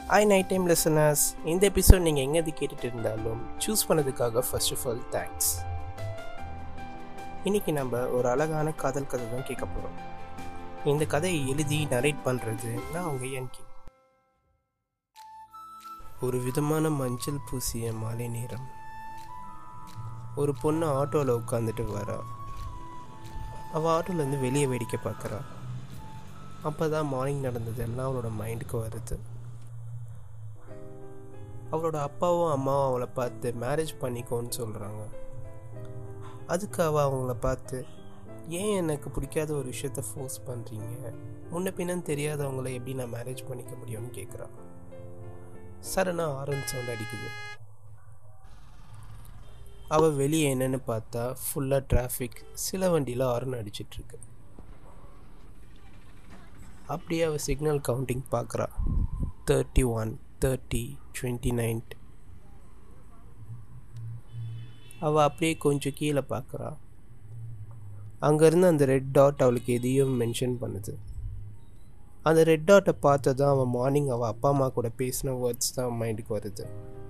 hi night time listeners இந்த episode நீங்கள் எங்கேருந்து கேட்டுட்டு இருந்தாலும் சூஸ் பண்ணதுக்காக ஃபர்ஸ்ட் ஆஃப் ஆல் தேங்க்ஸ் இன்னைக்கு நம்ம ஒரு அழகான காதல் கதை தான் கேட்க போகிறோம் இந்த கதையை எழுதி நரேட் பண்ணுறது நான் உங்கள் என்கே ஒரு விதமான மஞ்சள் பூசிய மாலை நேரம் ஒரு பொண்ணு ஆட்டோவில் உட்காந்துட்டு வரா அவள் ஆட்டோலேருந்து வெளியே வேடிக்கை பார்க்குறா அப்போ தான் மார்னிங் நடந்தது எல்லாம் அவளோட மைண்டுக்கு வருது அவளோட அப்பாவும் அம்மாவும் அவளை பார்த்து மேரேஜ் பண்ணிக்கோன்னு சொல்கிறாங்க அதுக்கு அவள் அவங்கள பார்த்து ஏன் எனக்கு பிடிக்காத ஒரு விஷயத்த ஃபோர்ஸ் பண்ணுறீங்க முன்ன பின்னன்னு தெரியாதவங்கள எப்படி நான் மேரேஜ் பண்ணிக்க முடியும்னு கேட்குறான் சடனாக ஆரன் சவுண்ட் அடிக்குது அவள் வெளியே என்னன்னு பார்த்தா ஃபுல்லாக டிராஃபிக் சில வண்டியில் ஆரன் அடிச்சிட்ருக்கு அப்படியே அவள் சிக்னல் கவுண்டிங் பார்க்குறா thirty one thirty twenty nine அவள் அப்படியே கொஞ்சம் கீழே பார்க்குறா அங்கேருந்து அந்த ரெட் டாட் அவளுக்கு எதையும் மென்ஷன் பண்ணுது அந்த ரெட் டாட்டை பார்த்து தான் அவன் மார்னிங் அவள் அப்பா அம்மா கூட பேசின வேர்ட்ஸ் தான் மைண்டுக்கு வருது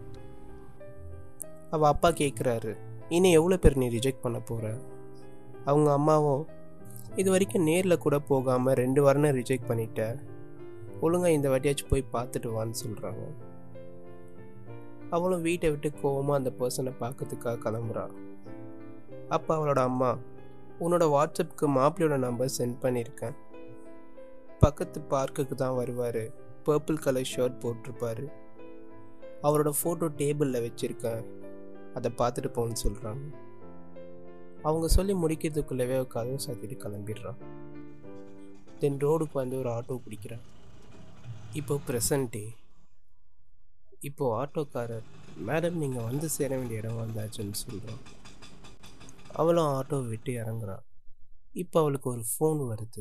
அவள் அப்பா கேட்குறாரு இன்னும் எவ்வளோ பேர் நீ ரிஜெக்ட் பண்ண போகிற அவங்க அம்மாவும் இது வரைக்கும் நேரில் கூட போகாமல் ரெண்டு வாரம் ரிஜெக்ட் பண்ணிட்ட ஒழுங்காக இந்த வாட்டியாச்சும் போய் பார்த்துட்டு வான்னு சொல்கிறாங்க அவளும் வீட்டை விட்டு கோவமாக அந்த பர்சனை பார்க்கறதுக்காக கிளம்புறா அப்போ அவளோட அம்மா உன்னோட வாட்ஸ்அப்புக்கு மாப்பிள்ளையோட நம்பர் சென்ட் பண்ணியிருக்கேன் பக்கத்து பார்க்குக்கு தான் வருவார் பர்பிள் கலர் ஷர்ட் போட்டிருப்பாரு அவரோட ஃபோட்டோ டேபிளில் வச்சுருக்கேன் அதை பார்த்துட்டு போன்னு சொல்கிறாங்க அவங்க சொல்லி முடிக்கிறதுக்குள்ளவே கதவு சாத்திட்டு கிளம்பிடுறான் தென் ரோடுக்கு வந்து ஒரு ஆட்டோ பிடிக்கிறான் இப்போ ப்ரெசன்ட் டே இப்போது ஆட்டோக்காரர் மேடம் நீங்கள் வந்து சேர வேண்டிய இடம் வந்தாச்சுன்னு சொல்கிறான் அவளும் ஆட்டோ விட்டு இறங்குறான் இப்போ அவளுக்கு ஒரு ஃபோன் வருது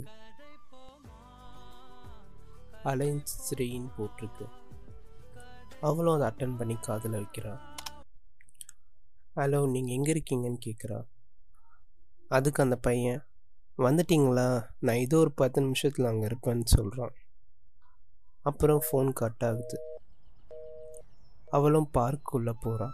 அலைன்ஸ் ஸ்ரீன்னு போட்டிருக்கு அவளும் அதை அட்டன் பண்ணி காதில் வைக்கிறான் ஹலோ நீங்கள் எங்கே இருக்கீங்கன்னு கேட்குறா அதுக்கு அந்த பையன் வந்துட்டிங்களா நான் இதோ ஒரு பத்து நிமிஷத்தில் அங்கே இருப்பேன்னு சொல்கிறான் அப்புறம் ஃபோன் கட் ஆகுது அவளும் பார்க்குள்ளே போகிறான்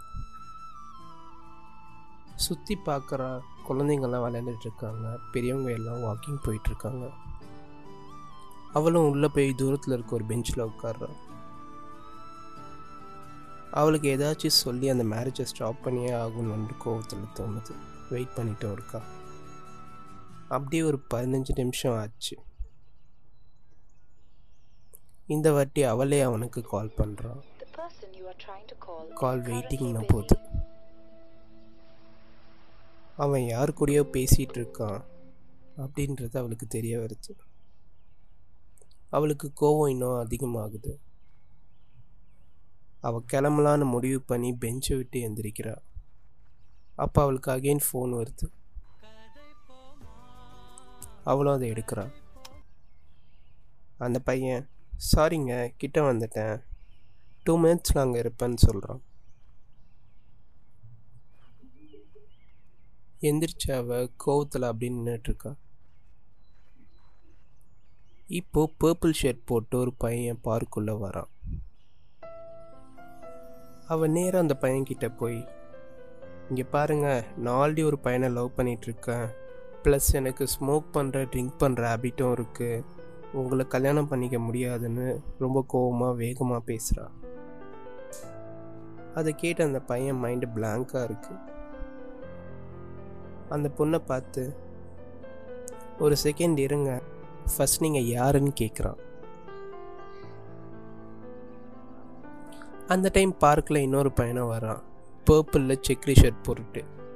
சுற்றி பார்க்குறா குழந்தைங்கள்லாம் விளையாண்டுட்டு இருக்காங்க பெரியவங்க எல்லாம் வாக்கிங் போயிட்டுருக்காங்க அவளும் உள்ளே போய் தூரத்தில் இருக்க ஒரு பெஞ்சில் உட்கார்றா அவளுக்கு ஏதாச்சும் சொல்லி அந்த மேரேஜை ஸ்டாப் பண்ணியே ஆகணும்னு கோவத்தில் தோணுது வெயிட் பண்ணிட்டு இருக்கா அப்படியே ஒரு பதினஞ்சு நிமிஷம் ஆச்சு இந்த வாட்டி அவளே அவனுக்கு கால் பண்ணுறான் கால் வெயிட்டிங்னு போகுது அவன் யார் கூடயோ பேசிகிட்டு இருக்கான் அப்படின்றது அவளுக்கு தெரிய வருது அவளுக்கு கோவம் இன்னும் அதிகமாகுது அவள் கிளம்பலான்னு முடிவு பண்ணி பெஞ்சை விட்டு எந்திரிக்கிறா அப்போ அவளுக்கு அகெயின் ஃபோன் வருது அவளும் அதை எடுக்கிறான் அந்த பையன் சாரிங்க கிட்ட வந்துட்டேன் டூ மினிட்ஸில் அங்கே இருப்பேன்னு சொல்கிறான் எந்திரிச்ச அவ கோவத்தில் அப்படின்னு நின்றுட்டுருக்கா இப்போ பர்பிள் ஷர்ட் போட்டு ஒரு பையன் பார்க்குள்ளே வரான் அவன் நேராக அந்த பையன்கிட்ட போய் இங்கே பாருங்க நான் ஆல்ரெடி ஒரு பையனை லவ் பண்ணிகிட்ருக்கேன் ப்ளஸ் எனக்கு ஸ்மோக் பண்ணுற ட்ரிங்க் பண்ணுற ஹேபிட்டும் இருக்குது உங்களை கல்யாணம் பண்ணிக்க முடியாதுன்னு ரொம்ப கோவமாக வேகமாக பேசுகிறா அதை கேட்டு அந்த பையன் மைண்டு பிளாங்காக இருக்குது அந்த பொண்ணை பார்த்து ஒரு செகண்ட் இருங்க ஃபஸ்ட் நீங்கள் யாருன்னு கேட்குறான் அந்த டைம் பார்க்கில் இன்னொரு பையனும் வரான் பர்பிளில் செக்ரி ஷர்ட் போட்டுட்டு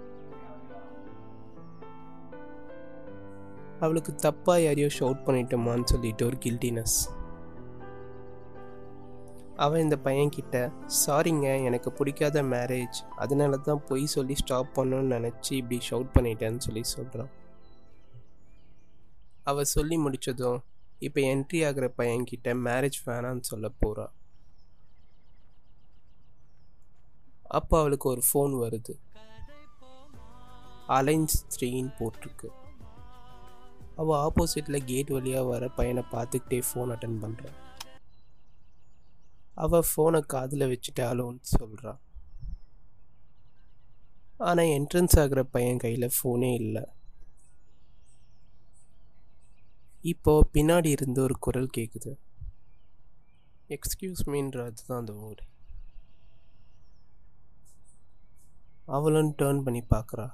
அவளுக்கு தப்பாக யாரையோ ஷவுட் பண்ணிட்டோமான்னு சொல்லிட்டு ஒரு கில்ட்டினஸ் அவன் இந்த பையன்கிட்ட சாரிங்க எனக்கு பிடிக்காத மேரேஜ் அதனால தான் பொய் சொல்லி ஸ்டாப் பண்ணணும்னு நினச்சி இப்படி ஷவுட் பண்ணிட்டேன்னு சொல்லி சொல்கிறான் அவள் சொல்லி முடித்ததும் இப்போ என்ட்ரி ஆகிற பையன்கிட்ட மேரேஜ் வேணான்னு சொல்ல போகிறா அப்போ அவளுக்கு ஒரு ஃபோன் வருது அலைன்ஸ் த்ரீன்னு போட்டிருக்கு அவள் ஆப்போசிட்டில் கேட் வழியாக வர பையனை பார்த்துக்கிட்டே ஃபோன் அட்டன் பண்ணுறான் அவள் ஃபோனை காதில் வச்சுட்டாலும்னு சொல்கிறா ஆனால் என்ட்ரன்ஸ் ஆகிற பையன் கையில் ஃபோனே இல்லை இப்போ பின்னாடி இருந்து ஒரு குரல் கேட்குது எக்ஸ்கியூஸ் மீன்றது தான் அந்த ஊர் அவளும் டேர்ன் பண்ணி பார்க்குறா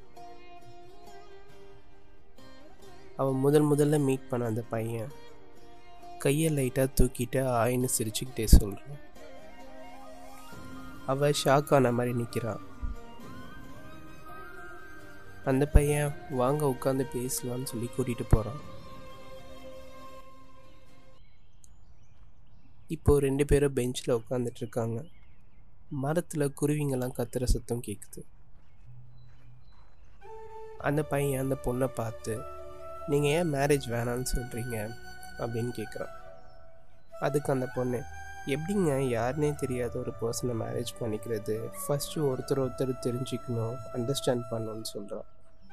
அவன் முதல் முதல்ல மீட் பண்ண அந்த பையன் கையை லைட்டாக தூக்கிட்டு ஆயின்னு சிரிச்சுக்கிட்டே சொல்கிறான் அவள் ஷாக் ஆன மாதிரி நிற்கிறான் அந்த பையன் வாங்க உட்காந்து பேசலான்னு சொல்லி கூட்டிகிட்டு போகிறான் இப்போ ரெண்டு பேரும் பெஞ்சில் உட்காந்துட்டு இருக்காங்க மரத்தில் குருவிங்கெல்லாம் கத்துற சத்தம் கேட்குது அந்த பையன் அந்த பொண்ணை பார்த்து நீங்கள் ஏன் மேரேஜ் வேணான்னு சொல்கிறீங்க அப்படின்னு கேட்குறான் அதுக்கு அந்த பொண்ணு எப்படிங்க யாருனே தெரியாத ஒரு பர்சனை மேரேஜ் பண்ணிக்கிறது ஃபஸ்ட்டு ஒருத்தர் ஒருத்தர் தெரிஞ்சுக்கணும் அண்டர்ஸ்டாண்ட் பண்ணணும்னு சொல்கிறான்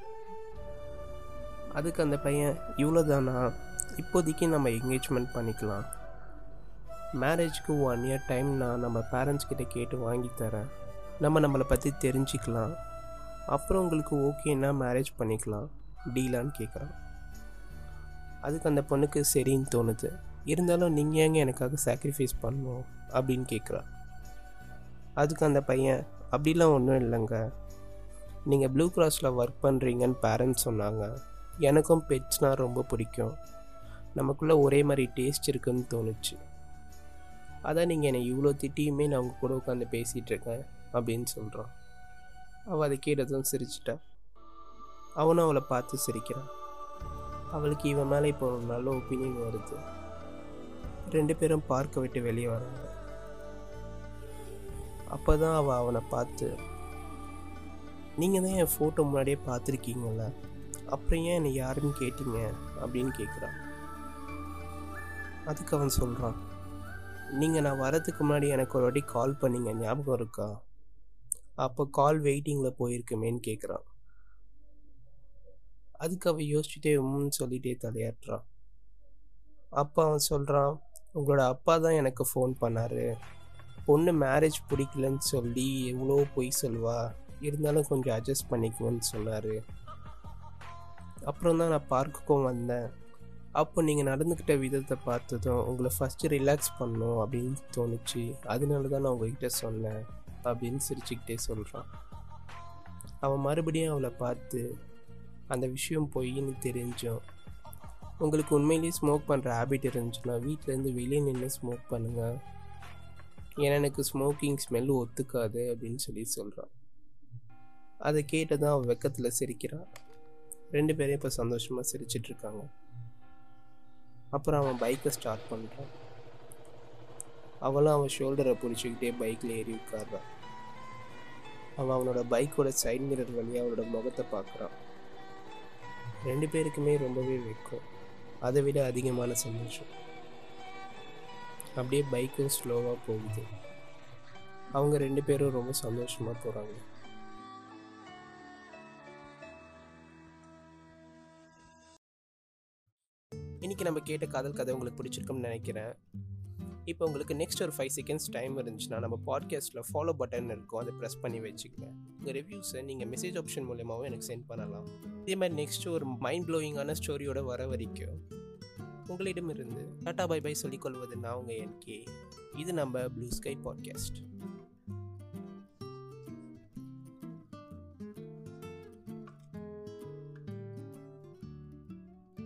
அதுக்கு அந்த பையன் இவ்வளோதானா இப்போதைக்கு நம்ம என்கேஜ்மெண்ட் பண்ணிக்கலாம் மேரேஜ்க்கு ஒன் இயர் டைம் நான் நம்ம பேரண்ட்ஸ் கிட்ட கேட்டு வாங்கி தரேன் நம்ம நம்மளை பற்றி தெரிஞ்சுக்கலாம் அப்புறம் உங்களுக்கு ஓகேன்னா மேரேஜ் பண்ணிக்கலாம் டீலான்னு கேட்குறான் அதுக்கு அந்த பொண்ணுக்கு சரின்னு தோணுது இருந்தாலும் நீங்கள் ஏங்க எனக்காக சாக்ரிஃபைஸ் பண்ணணும் அப்படின்னு கேட்குறா அதுக்கு அந்த பையன் அப்படிலாம் ஒன்றும் இல்லைங்க நீங்கள் ப்ளூ கிராஸில் ஒர்க் பண்ணுறீங்கன்னு பேரண்ட்ஸ் சொன்னாங்க எனக்கும் பெட்ஸ்னால் ரொம்ப பிடிக்கும் நமக்குள்ளே ஒரே மாதிரி டேஸ்ட் இருக்குன்னு தோணுச்சு அதான் நீங்கள் என்னை இவ்வளோ திட்டியுமே நான் அவங்க கூட உட்காந்து பேசிகிட்டு இருக்கேன் அப்படின்னு சொல்கிறான் அவள் அதை கேட்டதும் சிரிச்சிட்டா அவனும் அவளை பார்த்து சிரிக்கிறான் அவளுக்கு இவன் மேலே இப்போ ஒரு நல்ல ஒப்பீனியன் வருது ரெண்டு பேரும் பார்க்க விட்டு வெளியே வராங்க அப்போ தான் அவள் அவனை பார்த்து நீங்கள் தான் என் ஃபோட்டோ முன்னாடியே பார்த்துருக்கீங்கள அப்புறம் ஏன் என்னை யாருன்னு கேட்டீங்க அப்படின்னு கேட்குறான் அதுக்கு அவன் சொல்கிறான் நீங்கள் நான் வரதுக்கு முன்னாடி எனக்கு ஒரு வாட்டி கால் பண்ணீங்க ஞாபகம் இருக்கா அப்போ கால் வெயிட்டிங்கில் போயிருக்குமேன்னு கேட்குறான் அதுக்கு அவள் யோசிச்சுட்டே உம்னு சொல்லிட்டே தலையாட்டுறான் அப்போ அவன் சொல்கிறான் உங்களோட அப்பா தான் எனக்கு ஃபோன் பண்ணார் பொண்ணு மேரேஜ் பிடிக்கலன்னு சொல்லி எவ்வளோ பொய் சொல்வா இருந்தாலும் கொஞ்சம் அட்ஜஸ்ட் பண்ணிக்குவேன்னு சொன்னார் அப்புறம் தான் நான் பார்க்குக்கும் வந்தேன் அப்போ நீங்கள் நடந்துக்கிட்ட விதத்தை பார்த்ததும் உங்களை ஃபஸ்ட்டு ரிலாக்ஸ் பண்ணணும் அப்படின்னு தோணுச்சு அதனால தான் நான் உங்ககிட்ட சொன்னேன் அப்படின்னு சிரிச்சுக்கிட்டே சொல்கிறான் அவன் மறுபடியும் அவளை பார்த்து அந்த விஷயம் பொய்ன்னு தெரிஞ்சும் உங்களுக்கு உண்மையிலேயே ஸ்மோக் பண்ணுற ஹேபிட் இருந்துச்சுன்னா வீட்டிலேருந்து வெளியே நின்று ஸ்மோக் பண்ணுங்கள் ஏன்னா எனக்கு ஸ்மோக்கிங் ஸ்மெல் ஒத்துக்காது அப்படின்னு சொல்லி சொல்கிறான் அதை கேட்டதான் அவன் வெக்கத்தில் சிரிக்கிறான் ரெண்டு பேரும் இப்போ சந்தோஷமாக சிரிச்சிட்டு இருக்காங்க அப்புறம் அவன் பைக்கை ஸ்டார்ட் பண்ணுறான் அவளும் அவன் ஷோல்டரை பிடிச்சிக்கிட்டே பைக்கில் ஏறி உட்கார்றான் அவன் அவனோட பைக்கோட சைட் மிரர் வழியாக அவனோட முகத்தை பார்க்குறான் ரெண்டு பேருக்குமே ரொம்பவே வைக்கும் அதை விட அதிகமான சந்தோஷம் அப்படியே பைக்கும் ஸ்லோவாக போகுது அவங்க ரெண்டு பேரும் ரொம்ப சந்தோஷமாக போகிறாங்க இன்றைக்கி நம்ம கேட்ட காதல் கதை உங்களுக்கு பிடிச்சிருக்கும்னு நினைக்கிறேன் இப்போ உங்களுக்கு நெக்ஸ்ட் ஒரு ஃபைவ் செகண்ட்ஸ் டைம் இருந்துச்சுன்னா நம்ம பாட்காஸ்ட்டில் ஃபாலோ பட்டன் இருக்கும் அதை ப்ரெஸ் பண்ணி வச்சுக்கங்க உங்கள் ரிவ்யூஸை நீங்கள் மெசேஜ் ஆப்ஷன் மூலியமாகவும் எனக்கு சென்ட் பண்ணலாம் இதே மாதிரி நெக்ஸ்ட் ஒரு மைண்ட் ப்ளோயிங்கான ஸ்டோரியோட வர வரைக்கும் உங்களிடமிருந்து டாட்டா பை பை சொல்லிக்கொள்வது நான் உங்கள் என்கே இது நம்ம ப்ளூ ஸ்கை பாட்காஸ்ட்